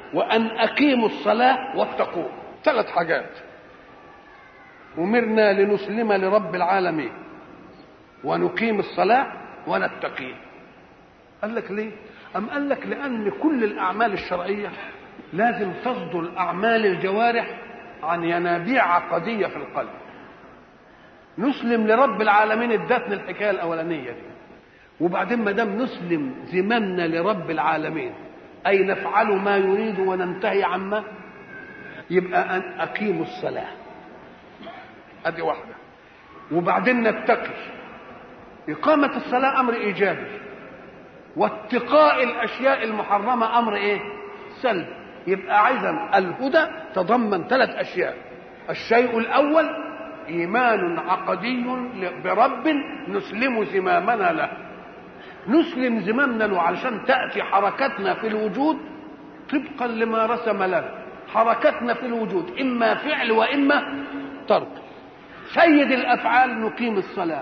وأن أقيموا الصلاة واتقوه ثلاث حاجات أمرنا لنسلم لرب العالمين ونقيم الصلاة ونتقيه قال لك ليه أم قال لك لأن كل الأعمال الشرعية لازم تصدر أعمال الجوارح عن ينابيع عقدية في القلب نسلم لرب العالمين ادتنا الحكاية الأولانية دي وبعدين ما دام نسلم زمامنا لرب العالمين أي نفعل ما يريد وننتهي عما يبقى أن أقيموا الصلاة أدي واحدة وبعدين نتقي إقامة الصلاة أمر إيجابي واتقاء الأشياء المحرمة أمر إيه؟ سلبي يبقى عايزا الهدى تضمن ثلاث أشياء الشيء الأول إيمان عقدي برب نسلم زمامنا له نسلم زمامنا له علشان تأتي حركتنا في الوجود طبقا لما رسم لنا حركتنا في الوجود إما فعل وإما ترك سيد الأفعال نقيم الصلاة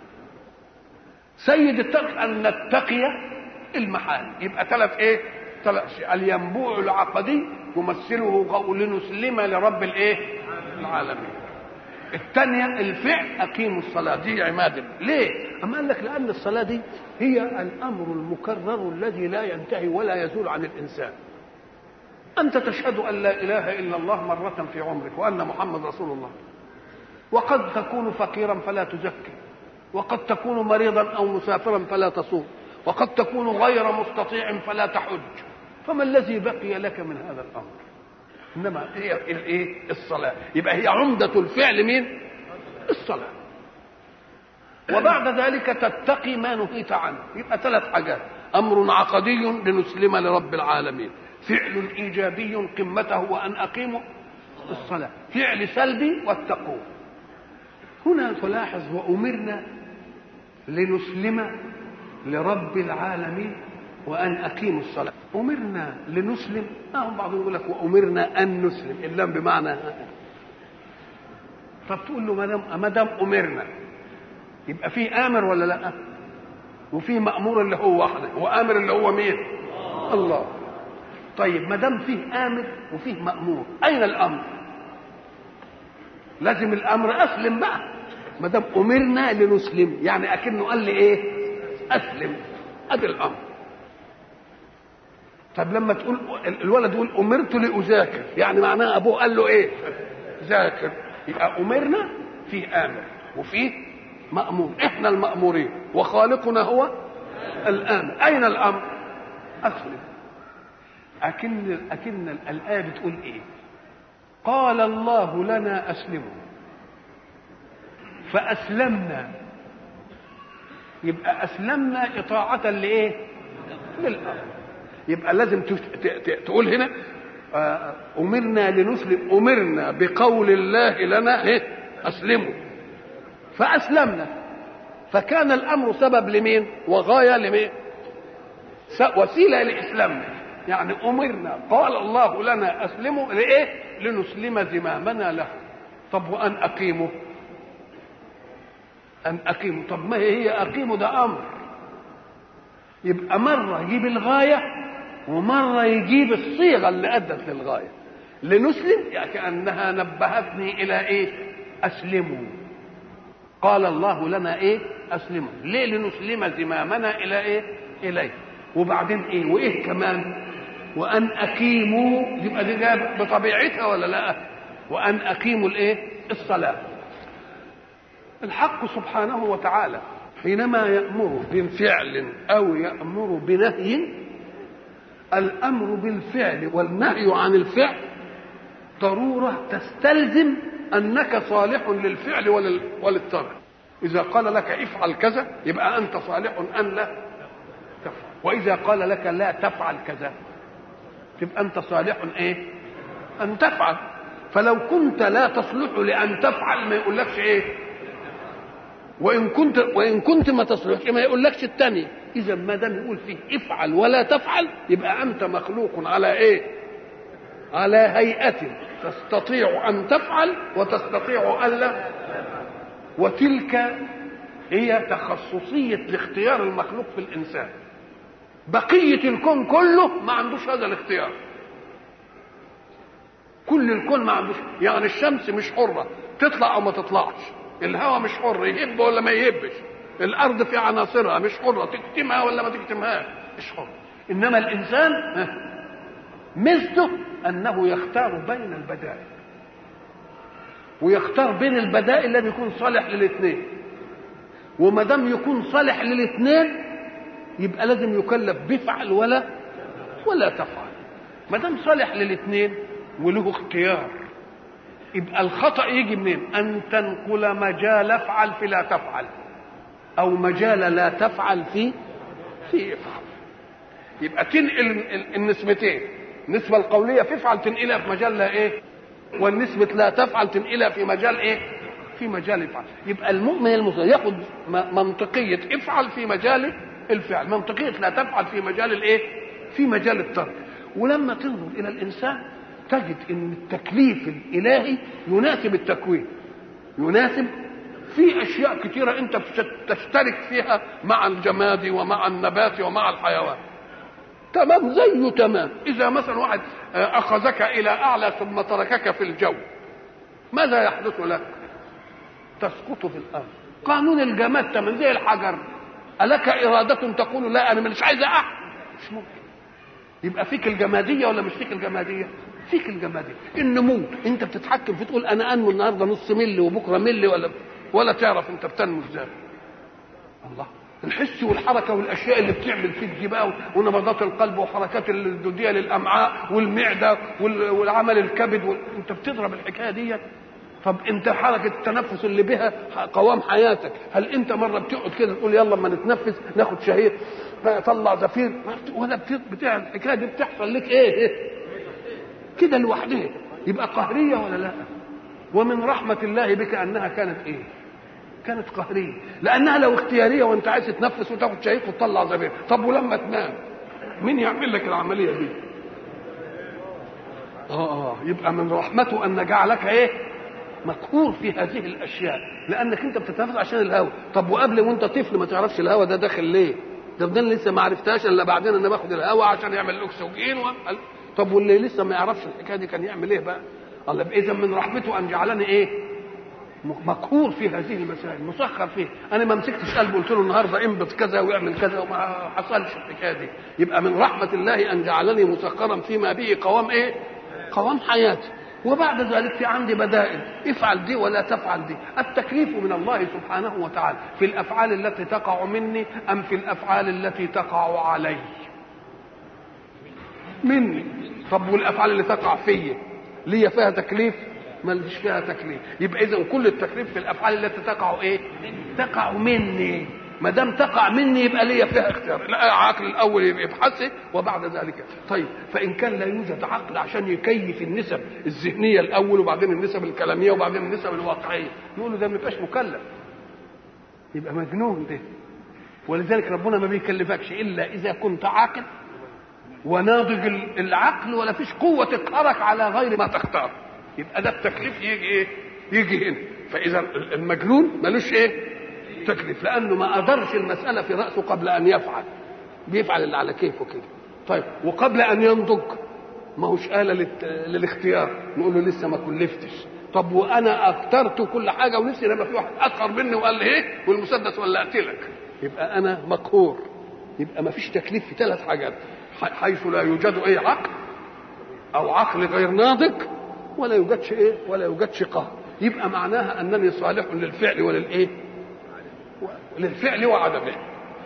سيد الترك أن نتقي المحال يبقى ثلاث إيه ثلاث الينبوع العقدي يمثله قول نسلم لرب الإيه العالمين الثانية الفعل أقيموا الصلاة دي عماد ليه؟ أما قال لك لأن الصلاة دي هي الأمر المكرر الذي لا ينتهي ولا يزول عن الإنسان أنت تشهد أن لا إله إلا الله مرة في عمرك وأن محمد رسول الله وقد تكون فقيرا فلا تزكي وقد تكون مريضا أو مسافرا فلا تصوم وقد تكون غير مستطيع فلا تحج فما الذي بقي لك من هذا الأمر انما هي الايه الصلاه يبقى هي عمده الفعل مين الصلاه وبعد ذلك تتقي ما نهيت عنه يبقى ثلاث حاجات امر عقدي لنسلم لرب العالمين فعل ايجابي قمته وان اقيموا الصلاه فعل سلبي واتقوه هنا تلاحظ وامرنا لنسلم لرب العالمين وان اقيموا الصلاه امرنا لنسلم هم بعضهم يقول لك وامرنا ان نسلم اللام بمعنى طب تقول له ما دام ما دام امرنا يبقى في امر ولا لا وفي مامور اللي هو واحده وامر اللي هو مين الله طيب ما دام فيه امر وفيه مامور اين الامر لازم الامر اسلم بقى ما دام امرنا لنسلم يعني اكنه قال لي ايه اسلم ادي الامر طب لما تقول الولد يقول امرت لاذاكر يعني معناها ابوه قال له ايه ذاكر يبقى امرنا فيه امر وفيه مامور احنا المامورين وخالقنا هو الامر اين الامر اسلم اكن اكن الايه بتقول ايه قال الله لنا اسلموا فاسلمنا يبقى اسلمنا اطاعه لايه للامر يبقى لازم تقول هنا امرنا لنسلم امرنا بقول الله لنا ايه اسلموا فاسلمنا فكان الامر سبب لمين وغايه لمين وسيله لاسلامنا يعني امرنا قال الله لنا اسلموا لايه لنسلم زمامنا له طب وان اقيموا ان اقيموا طب ما هي اقيموا ده امر يبقى مره يجيب الغايه ومرة يجيب الصيغة اللي أدت للغاية لنسلم يعني كأنها نبهتني إلى إيه أسلموا قال الله لنا إيه أسلموا ليه لنسلم زمامنا إلى إيه إليه وبعدين إيه وإيه كمان وأن أقيموا يبقى دي جايه بطبيعتها ولا لا وأن أقيموا الإيه الصلاة الحق سبحانه وتعالى حينما يأمر بفعل أو يأمر بنهي الامر بالفعل والنهي عن الفعل ضروره تستلزم انك صالح للفعل وللترك اذا قال لك افعل كذا يبقى انت صالح ان لا تفعل واذا قال لك لا تفعل كذا تبقى انت صالح ايه ان تفعل فلو كنت لا تصلح لان تفعل ما يقولكش ايه وان كنت وان كنت ما تصلحش ما يقولكش الثاني اذا ما دام يقول فيه افعل ولا تفعل يبقى انت مخلوق على ايه على هيئه تستطيع ان تفعل وتستطيع الا وتلك هي تخصصيه الاختيار المخلوق في الانسان بقيه الكون كله ما عندوش هذا الاختيار كل الكون ما عندوش يعني الشمس مش حره تطلع او ما تطلعش الهواء مش حر يهب ولا ما يهبش الارض في عناصرها مش حره تكتمها ولا ما تكتمهاش مش حر انما الانسان ميزته انه يختار بين البدائل ويختار بين البدائل الذي يكون صالح للاثنين وما دام يكون صالح للاثنين يبقى لازم يكلف بفعل ولا ولا تفعل ما دام صالح للاثنين وله اختيار يبقى الخطا يجي منين ان تنقل مجال افعل في لا تفعل او مجال لا تفعل في في افعل يبقى تنقل النسبتين النسبه القوليه في افعل تنقلها في مجال لا ايه والنسبه لا تفعل تنقلها في مجال ايه في مجال افعل يبقى المؤمن المسلم ياخد منطقيه افعل في مجال الفعل منطقيه لا تفعل في مجال الايه في مجال الترك ولما تنظر الى الانسان تجد ان التكليف الالهي يناسب التكوين يناسب في اشياء كثيره انت تشترك فيها مع الجماد ومع النبات ومع الحيوان تمام زيه تمام اذا مثلا واحد اخذك الى اعلى ثم تركك في الجو ماذا يحدث لك تسقط في الارض قانون الجماد تمام زي الحجر الك اراده تقول لا انا مش عايز اقع مش ممكن يبقى فيك الجماديه ولا مش فيك الجماديه فيك الجماديه النمو انت بتتحكم في تقول انا انمو النهارده نص ملي وبكره ملي ولا ولا تعرف انت بتنمو ازاي الله الحس والحركه والاشياء اللي بتعمل فيك دي بقى ونبضات القلب وحركات الدوديه للامعاء والمعده والعمل الكبد وال... انت بتضرب الحكايه دي طب انت حركه التنفس اللي بها قوام حياتك هل انت مره بتقعد كده تقول يلا اما نتنفس ناخد شهيق طلع زفير ولا بتاع الحكايه دي بتحصل لك ايه كده لوحدها يبقى قهريه ولا لا ومن رحمه الله بك انها كانت ايه كانت قهريه لانها لو اختياريه وانت عايز تتنفس وتاخد شهيق وتطلع زفير طب ولما تنام مين يعمل لك العمليه دي اه اه يبقى من رحمته ان جعلك ايه مقهور في هذه الاشياء لانك انت بتتنفس عشان الهواء طب وقبل وانت طفل ما تعرفش الهواء ده داخل ليه ده ده لسه ما عرفتهاش الا بعدين انا باخد الهواء عشان يعمل الاكسجين و... طب واللي لسه ما يعرفش الحكايه دي كان يعمل ايه بقى الله اذا من رحمته ان جعلني ايه مقهور في هذه المسائل مسخر فيه انا ما مسكتش قلبه قلت له النهارده انبت كذا ويعمل كذا وما حصلش الحكايه دي يبقى من رحمه الله ان جعلني مسخرا فيما به قوام ايه قوام حياتي وبعد ذلك في عندي بدائل افعل دي ولا تفعل دي التكليف من الله سبحانه وتعالى في الافعال التي تقع مني ام في الافعال التي تقع علي مني طب والافعال اللي تقع فيا ليا فيها تكليف ماليش فيها تكليف يبقى اذا كل التكليف في الافعال التي تقع ايه تقع مني ما دام تقع مني يبقى ليا فيها اختيار العقل الاول يبقى يبحث وبعد ذلك طيب فان كان لا يوجد عقل عشان يكيف النسب الذهنيه الاول وبعدين النسب الكلاميه وبعدين النسب الواقعيه نقول له ده ما يبقاش مكلف يبقى مجنون ده ولذلك ربنا ما بيكلفكش الا اذا كنت عاقل وناضج العقل ولا فيش قوه تقهرك على غير ما تختار يبقى ده التكليف يجي ايه يجي هنا فاذا المجنون ملوش ايه تكليف لانه ما قدرش المساله في راسه قبل ان يفعل بيفعل اللي على كيفه كده طيب وقبل ان ينضج ما هوش آلة للت... للاختيار نقول له لسه ما كلفتش طب وانا اخترت كل حاجه ونفسي لما في واحد اخر مني وقال لي ايه والمسدس ولعت لك يبقى انا مقهور يبقى ما فيش تكليف في ثلاث حاجات حيث لا يوجد اي عقل او عقل غير ناضج ولا يوجدش ايه ولا يوجدش قهر يبقى معناها انني صالح للفعل وللايه للفعل وعدمه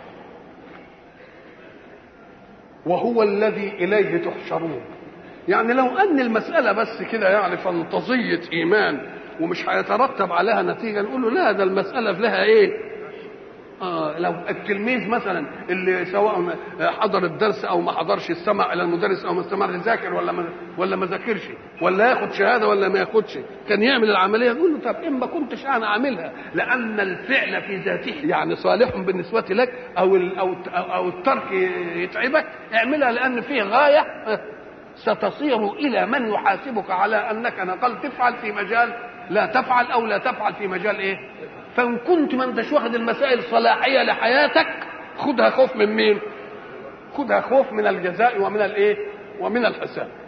وهو الذي اليه تحشرون يعني لو ان المساله بس كده يعني فانتظيه ايمان ومش هيترتب عليها نتيجه نقول له لا ده المساله لها ايه آه لو التلميذ مثلا اللي سواء حضر الدرس او ما حضرش استمع الى المدرس او ما استمع ذاكر ولا ما ولا ما ذاكرش ولا ياخد شهاده ولا ما ياخدش كان يعمل العمليه يقول له طب ان ما كنتش انا عاملها لان الفعل في ذاته يعني صالح بالنسبه لك او او او الترك يتعبك اعملها لان فيه غايه ستصير الى من يحاسبك على انك نقلت تفعل في مجال لا تفعل او لا تفعل في مجال ايه فان كنت ما انتش واخد المسائل صلاحيه لحياتك خدها خوف من مين خدها خوف من الجزاء ومن الايه ومن الحساب